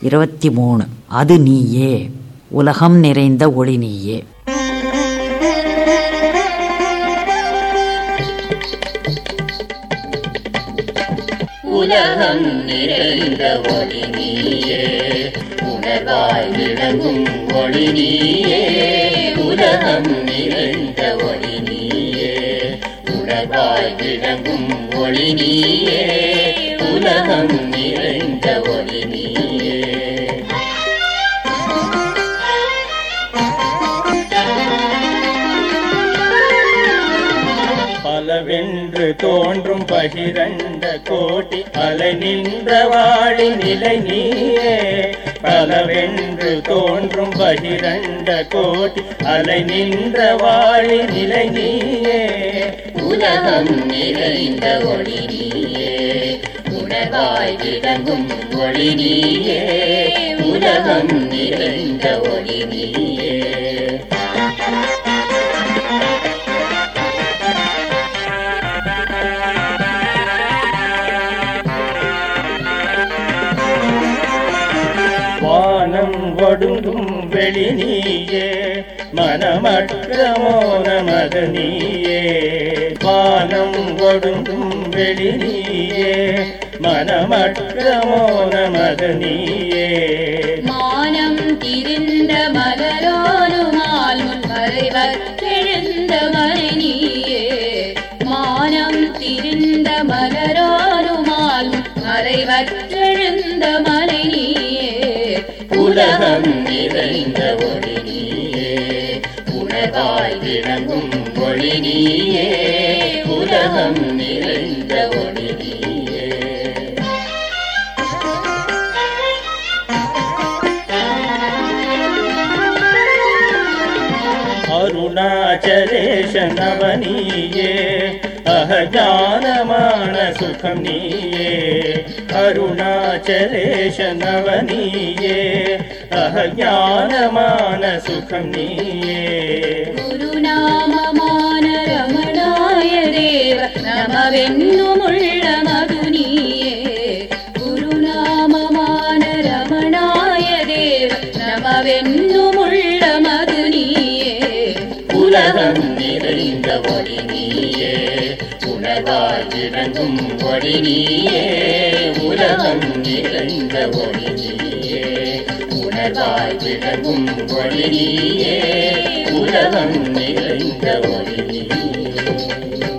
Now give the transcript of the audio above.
இருபத்தி மூணு அது நீயே உலகம் நிறைந்த ஒளி நீயே உலகம் நிறைந்த ஒளி நீயே உணர்வாய் விளங்கும் ஒளி நீயே உலகம் நிறைந்த ஒளி நீயே உணர்வாய் விளங்கும் ஒளி நீயே உலகம் நிறைந்த ஒளி நீயே பலவென்று தோன்றும் பகிரண்ட கோட்டி அலை நின்ற வாழி நிலை நீயே பலவென்று தோன்றும் பகிரண்ட கோட்டி அலை நின்ற வாழி நிலை நீயே உலகம் நிறைந்த ஒளி நீயே உணர்வாய் விளங்கும் ஒளி நீயே உலகம் நிறைந்த ஒளி நீயே வானம் ஒடுங்கும் வெளி நீயே மனமற்ற மோனமத நீயே வானம் ஒடுங்கும் வெளி நீயே மனமற்ற மோனமத நீயே மானம் திரிந்த மலரோனுமால் முன்மறைவற்றெழுந்த மறைநீயே மானம் திரிந்த மலரோனுமால் மறைவற்றெழுந்த மறைநீயே உலகம் நிறைந்த ஒளி நீயே உணர்வாய் விளங்கும் ஒளி நீயே உலகம் நிறைந்த ஒளி நீயே அருணாச்சலேஷ நவனியே அகஜானமான சுகம் நீயே அருணாச்சலேஷ நவனியே அகஜானமான சுகம் நீயே ഗുരുനാമമാന രമണായ ദേവ നമവെന്നുമുള്ള മധുനീയേ ഗുരുനാമമാന രമണായ ദേവ നമവെന്നുമുള്ള മധുനീയേ உலகம் நிறைந்த ஒளி நீயே உணர்வாய் விளங்கும் ஒளி நீயே உலகம் நிறைந்த ஒளி நீயே உணர்வாய் விளங்கும் ஒளி நீயே உலகம் நிறைந்த ஒளி நீயே